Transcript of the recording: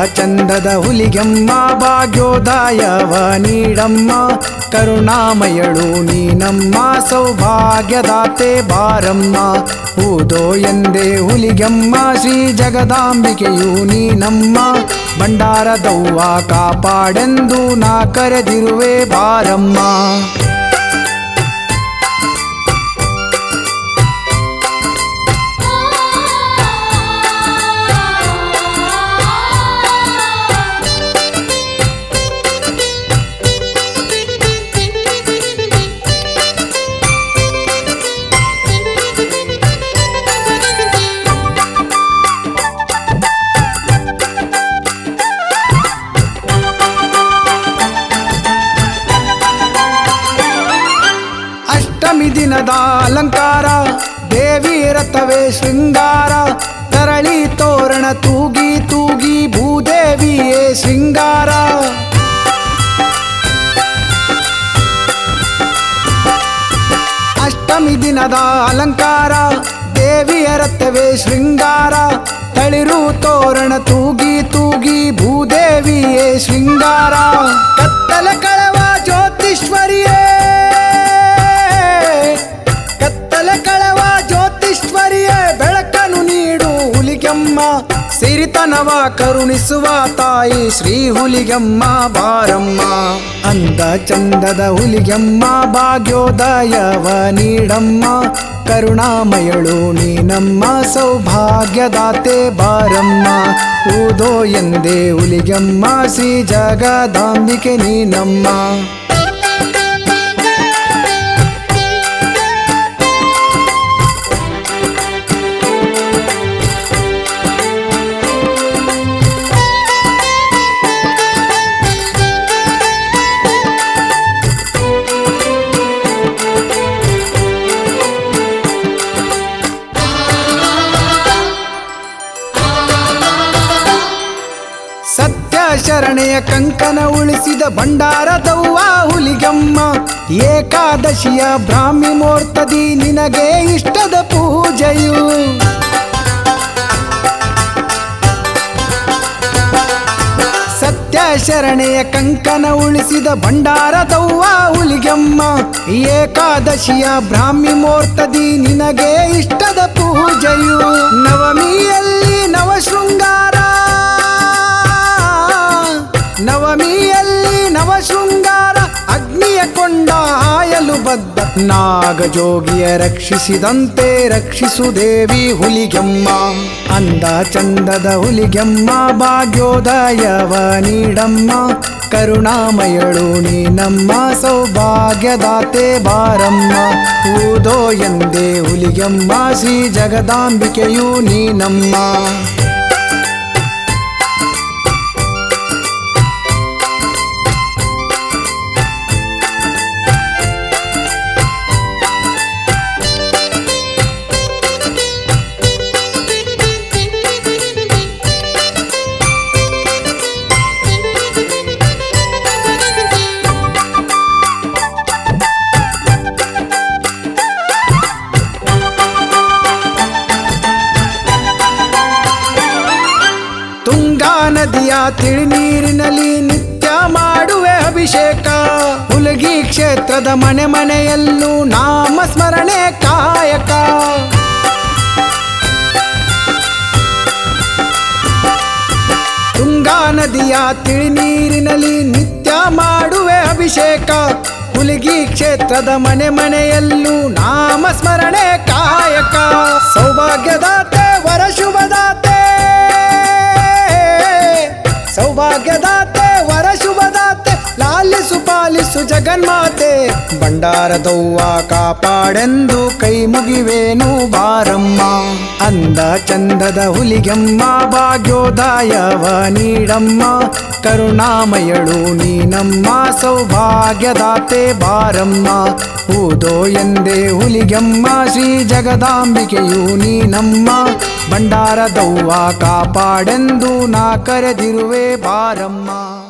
ಚಂದದ ಹುಲಿಗೆಮ್ಮ ಭಾಗ್ಯೋದಯವ ನೀಡಮ್ಮ ಕರುಣಾಮಯಳು ನೀನಮ್ಮ ಸೌಭಾಗ್ಯದಾತೆ ಬಾರಮ್ಮ ಊದೋ ಎಂದೇ ಹುಲಿಗೆಮ್ಮ ಶ್ರೀ ಜಗದಾಂಬಿಕೆಯು ನೀನಮ್ಮ ಭಂಡಾರದವ್ವ ಕಾಪಾಡೆಂದು ನಾ ಕರೆದಿರುವೆ ಬಾರಮ್ಮ ಅಷ್ಟಮಿ ದಿನದ ಅಲಂಕಾರ ದೇವಿ ರಥವೇ ಶೃಂಗಾರ ತರಳಿ ತೋರಣ ತೂಗಿ ತೂಗಿ ಭೂದೇವಿಯೇ ಶೃಂಗಾರ ಅಷ್ಟಮಿ ದಿನದ ಅಲಂಕಾರ ದೇವಿಯ ರಥವೇ ಶೃಂಗಾರ ತಳಿರು ತೋರಣ ತೂಗಿ ತೂಗಿ ಭೂದೇವಿಯೇ ಶೃಂಗಾರ ಕತ್ತಲ ಕಳವ ಜ್ಯೋತಿಷ್ವರಿಯೇ ಕತ್ತಲ ಕಳವ ಜ್ಯೋತಿಷ್ವರಿಯೇ ಬೆಳಕನ್ನು ನೀಡು ಹುಲಿಗೆಮ್ಮ ಸಿರಿತನವ ಕರುಣಿಸುವ ತಾಯಿ ಶ್ರೀ ಹುಲಿಗೆಮ್ಮ ಬಾರಮ್ಮ ಅಂದ ಚಂದದ ಹುಲಿಗೆಮ್ಮ ಭಾಗ್ಯೋದಯವ ನೀಡಮ್ಮ ಕರುಣಾಮಯಳು ನೀನಮ್ಮ ಸೌಭಾಗ್ಯದಾತೆ ಬಾರಮ್ಮ ಊದೋ ಎಂದೇ ಹುಲಿಗೆಮ್ಮ ಶ್ರೀ ಜಗದಾಂಬಿಕೆ ನೀನಮ್ಮ ಸತ್ಯ ಶರಣೆಯ ಕಂಕನ ಉಳಿಸಿದ ಭಂಡಾರದವ್ವ ಹುಲಿಗಮ್ಮ ಏಕಾದಶಿಯ ಬ್ರಾಹ್ಮಿ ಮುಹೂರ್ತದಿ ನಿನಗೆ ಇಷ್ಟದ ಪೂಜೆಯು ಸತ್ಯ ಶರಣೆಯ ಕಂಕನ ಉಳಿಸಿದ ಭಂಡಾರದವ್ವ ಹುಲಿಗಮ್ಮ ಏಕಾದಶಿಯ ಬ್ರಾಹ್ಮಿ ಮುಹೂರ್ತದಿ ನಿನಗೆ ಇಷ್ಟದ ಪೂಜೆಯು ನವಮಿಯಲ್ಲಿ ನವ ಶೃಂಗಾರ ನವಮಿಯಲ್ಲಿ ನವ ಶೃಂಗಾರ ಅಗ್ನಿಯ ಕೊಂಡ ಹಾಯಲು ಬದ್ಧ ನಾಗಜೋಗಿಯ ರಕ್ಷಿಸಿದಂತೆ ರಕ್ಷಿಸು ದೇವಿ ಹುಲಿಗೆಮ್ಮ ಅಂದ ಚಂದದ ಹುಲಿಗೆಮ್ಮ ಭಾಗ್ಯೋದಯವ ನೀಡಮ್ಮ ಕರುಣಾಮಯಳು ನೀನಮ್ಮ ಸೌಭಾಗ್ಯದಾತೆ ಬಾರಮ್ಮ ಊದೋ ಎಂದೇ ಹುಲಿಗೆಮ್ಮ ಶ್ರೀ ಜಗದಾಂಬಿಕೆಯು ನೀನಮ್ಮ ತುಂಗಾ ನದಿಯ ತಿಳಿನೀರಿನಲ್ಲಿ ನಿತ್ಯ ಮಾಡುವೆ ಅಭಿಷೇಕ ಹುಲಗಿ ಕ್ಷೇತ್ರದ ಮನೆ ಮನೆಯಲ್ಲೂ ನಾಮ ಸ್ಮರಣೆ ಕಾಯಕ ತುಂಗಾ ನದಿಯ ತಿಳಿನೀರಿನಲ್ಲಿ ನಿತ್ಯ ಮಾಡುವೆ ಅಭಿಷೇಕ ಹುಲಗಿ ಕ್ಷೇತ್ರದ ಮನೆ ಮನೆಯಲ್ಲೂ ನಾಮ ಸ್ಮರಣೆ ಕಾಯಕ ಸೌಭಾಗ್ಯದಾತೆ ವರ ಶುಭದಾತೆ ಸೌಭಾಗ್ಯದಾತೆ ವರ ಶುಭದಾತೆ ಲಾಲಿಸು ಪಾಲಿಸು ಜಗನ್ಮಾತೆ ಭಂಡಾರದವ್ವ ಕಾಪಾಡೆಂದು ಕೈ ಮುಗಿವೇನು ಬಾರಮ್ಮ ಅಂದ ಚಂದದ ಹುಲಿಗೆಮ್ಮ ಭಾಗ್ಯೋದಯವ ನೀಡಮ್ಮ ಕರುಣಾಮಯಳು ನೀನಮ್ಮ ಸೌಭಾಗ್ಯದಾತೆ ಬಾರಮ್ಮ ಊದೋ ಎಂದೇ ಹುಲಿಗೆಮ್ಮ ಶ್ರೀ ಜಗದಾಂಬಿಕೆಯು ನೀನಮ್ಮ ಭಂಡಾರದವ್ವ ಕಾಪಾಡೆಂದು ನಾ ಕರೆದಿರುವೆ ಬಾರಮ್ಮ